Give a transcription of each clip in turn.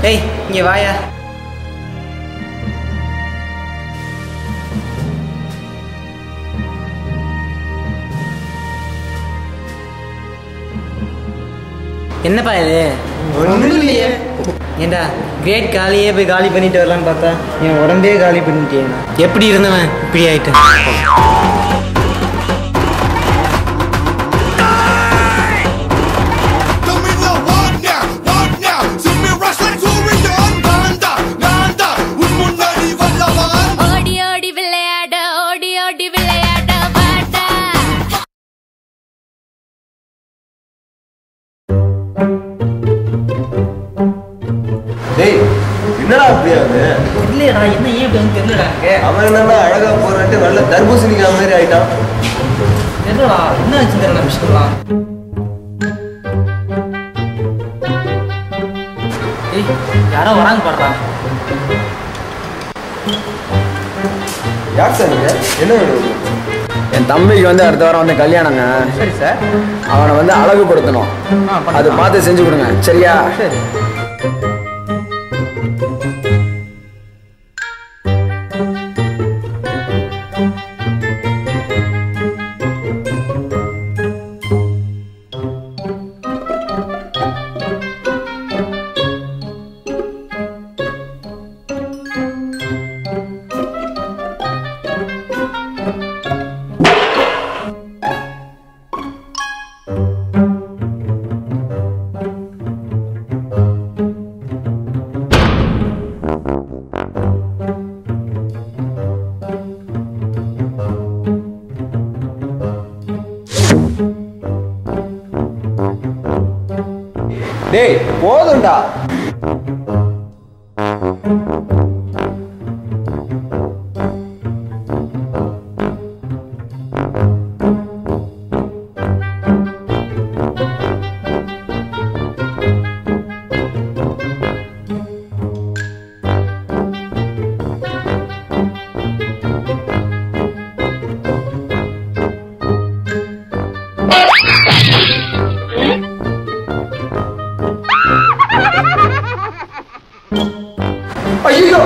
ஏய் இங்கே வாயா என்னப்பா இது ஒன்றும் இல்லையே ஏண்டா கிரேட் காலியே போய் காலி பண்ணிட்டு வரலான்னு பார்த்தா என் உடம்பே காலி பண்ணிட்டேன் எப்படி இருந்தவன் இப்படி ஆயிட்டான் Tell me now, what now? What now? See me rush like two in the Uganda, Nanda, உன் முன்னாடி வல்லவன் ஓடி ஓடி விளையாட ஓடி ஓடி விளையாட வாடா டேய் என்னடா அப்படியா அது இல்லையடா என்ன ஏன் இப்படி வந்து தெரியலடா அவன் என்னன்னா அழகா போறான்ட்டு நல்ல தர்பூசணிக்கா மாதிரி ஆயிட்டான் தெரியலடா என்ன ஆச்சு தெரியல விஷயம்லாம் ஏய் யாரோ வராங்க பாடுறா யார் சார் நீங்க என்ன வேணும் உங்களுக்கு? என் தம்பிக்கு வந்து அடுத்த வாரம் வந்து கல்யாணங்க சரி சார் அவனை வந்து அழகுபடுத்தணும் அது பார்த்து செஞ்சு கொடுங்க சரியா சரி டேய் போதும்டா ஐயோ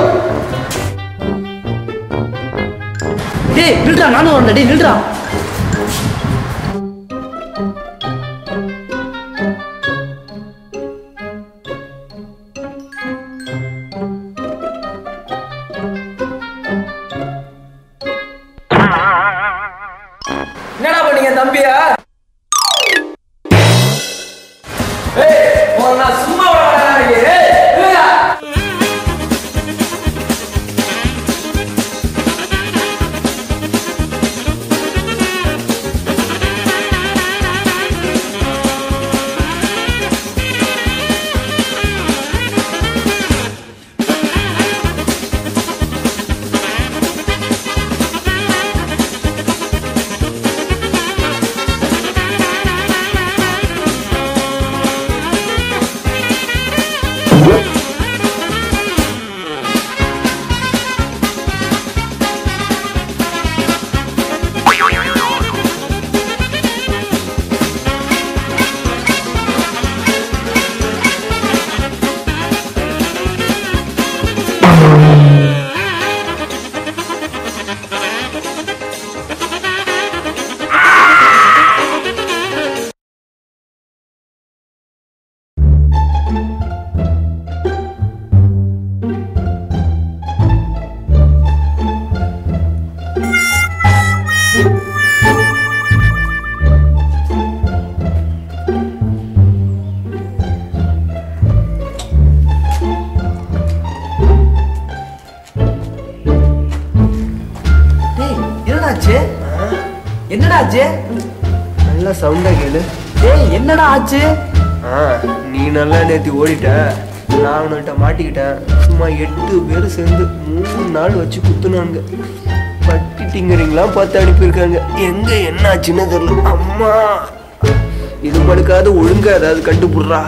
டேய் நில்றா நானும் வரேன் டேய் நில்றா என்னடா பண்ணீங்க தம்பியா ஏய் உன்னை நான் சும்மா விட டேய் என்னடா ஆச்சு என்னடா ஆச்சு நல்ல சவுண்டா கேளு டேய் என்னடா ஆச்சு ஆ நீ நல்லா நேத்தி ஓடிட்ட நான் அவன்கிட்ட மாட்டிக்கிட்டேன் சும்மா எட்டு பேர் சேர்ந்து மூணு நாள் வச்சு குத்துனானுங்க பட்டி டிங்கரிங்லாம் பார்த்து அனுப்பியிருக்காங்க எங்க என்ன ஆச்சுன்னு தெரியல அம்மா இது படுக்காத ஒழுங்கா ஏதாவது கண்டுபிடுறா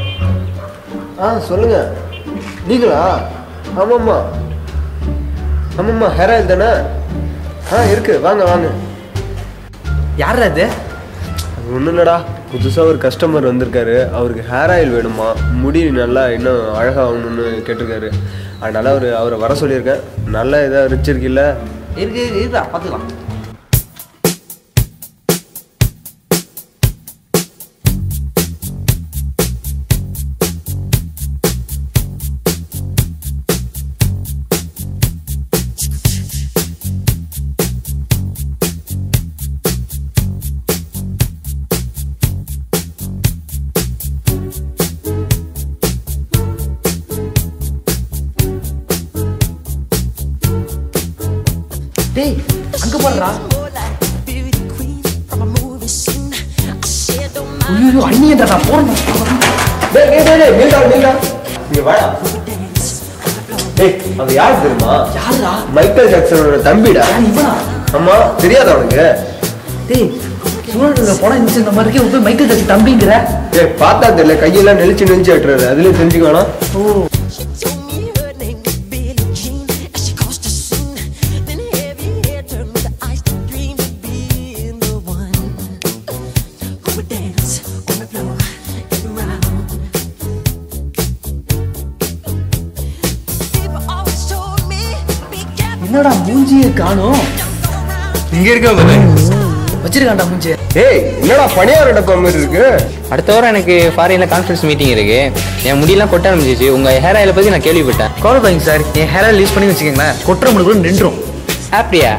ஆ சொல்லுங்க நீங்களா ஆமாம்மா ஆமாம்மா ஹேர் ஆயில் தானே ஆ இருக்கு வாங்க வாங்க யார் அது அது ஒன்றும் இல்லடா புதுசாக ஒரு கஸ்டமர் வந்திருக்காரு அவருக்கு ஹேர் ஆயில் வேணுமா முடி நல்லா இன்னும் அழகாகணும்னு கேட்டிருக்காரு அதனால அவர் அவரை வர சொல்லியிருக்கேன் நல்லா இதாக ரிச் இருக்குல்ல இருக்கு இருக்கா பார்த்துக்கலாம் டேய் அங்க போடுறா ஐயோ அண்ணியடா போறேன் டேய் டேய் டேய் டேய் நில்டா நில்டா இங்க வாடா டேய் அது யார் தெரியுமா யாருடா மைக்கேல் ஜாக்சனோட தம்பிடா இவனா ஆமா தெரியாதா உனக்கு டேய் சூழலுக்கு போனா இந்த இந்த மாதிரி இருக்கு போய் மைக்கேல் ஜாக்சன் தம்பிங்கிற டேய் பார்த்தா தெரியல கையெல்லாம் நெளிச்சு நெளிச்சு வெட்டுறாரு அதுலயும் தெரிஞ்சுக்க வேணாம் ஓ She told me her name was Billie Jean as she crossed the scene. Then heavy hair turned with the eyes to dream of being the one who would dance on the floor and around. People always told me, be careful, என்னடா மூஞ்சியை காணோம் இங்க இருக்க பாரு வச்சிருக்கான்டா மூஞ்சி ஏய் என்னடா பணியார டப்பா மாதிரி இருக்கு அடுத்த வாரம் எனக்கு ஃபாரின்ல கான்ஃபரன்ஸ் மீட்டிங் இருக்கு என் முடியெல்லாம் கொட்ட ஆரம்பிச்சிச்சு உங்க ஹேர் ஆயில பத்தி நான் கேள்விப்பட்டேன் கவலைப்பாங்க சார் என் ஹேர் ஆயில் யூஸ் பண்ணி வச்சுக்கோங்களேன் கொட்டுற முடி கூட நின்றும் அப்படியா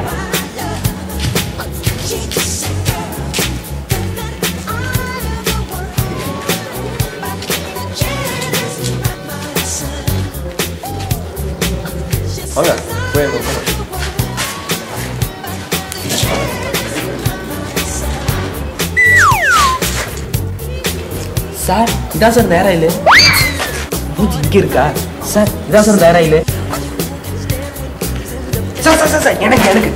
வாங்க போய் அங்க உட்காரு. சார் இதான் சார் இந்த ஹேர் ஆயில் மூஞ்சி இங்க இருக்கா சார் இதான் சார் இந்த hair oil sir sir sir sir எனக்கு எனக்கு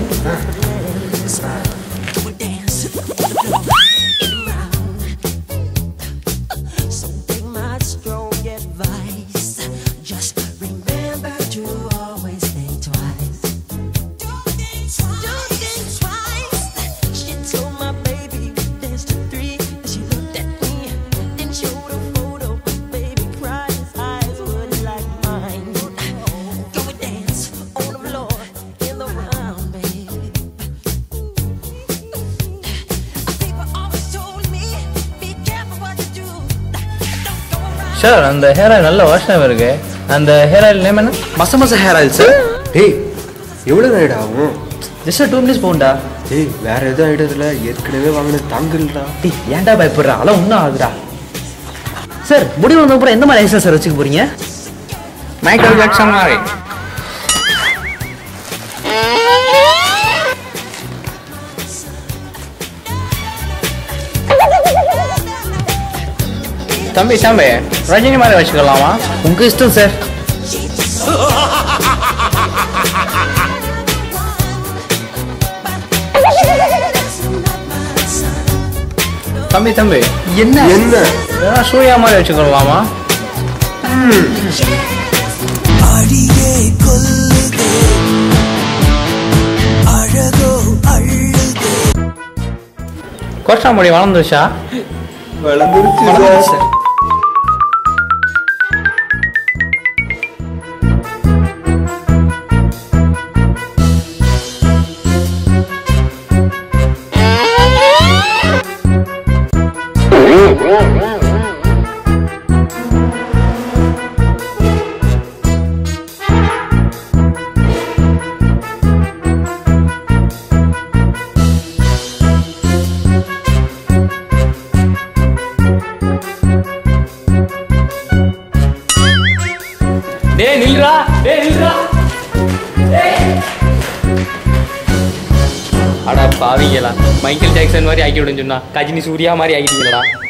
would dance on the floor and around. So take my strong advice. Just remember to always think twice. Don't think twice. She told my baby we danced to three. She looked at me, then showed a photo. Baby cried, his eyes were like mine. Go and dance on the floor in the round, baby. People always told me, be careful what you do. Don't go around. Sir அந்த hair oil நல்ல வாசனை இருக்கு அந்த hair oil name என்ன மச மச hair oil sir டேய் எவ்வளோ நேரம் ஆகும் ஜஸ்ட் டூ மினிட்ஸ் போகும்டா டேய் வேற எதுவும் ஆயிடுறதுல ஏற்கனவே வாங்கின தாங்கல்டா டேய் ஏன்டா பயப்படுறா அதெல்லாம் ஒன்றும் ஆகுதுடா சார் முடி வந்த அப்புறம் எந்த மாதிரி ஐசா சார் வச்சுக்க போறீங்க மைக்கேல் ஜாக்சன் மாதிரி தம்பி தம்பி ரஜினி மாதிரி வச்சுக்கலாமா உங்க இஷ்டம் சார் தம்பி தம்பி என்ன என்ன வேணா சூர்யா மாதிரி வச்சுக்கலாமா அடியே கொல்லுதே அழகோ அள்ளுதே கொட்டா முடி வளர்ந்துருச்சா வளர்ந்துருச்சு சார் டேய் நில்றா டேய் நில்றா அட பாவிங்களா மைக்கேல் ஜாக்சன் மாதிரி ஆக்கி விடுன்னு சொன்னா கஜினி சூர்யா மாதிரி ஆக்கிட்டீங்களா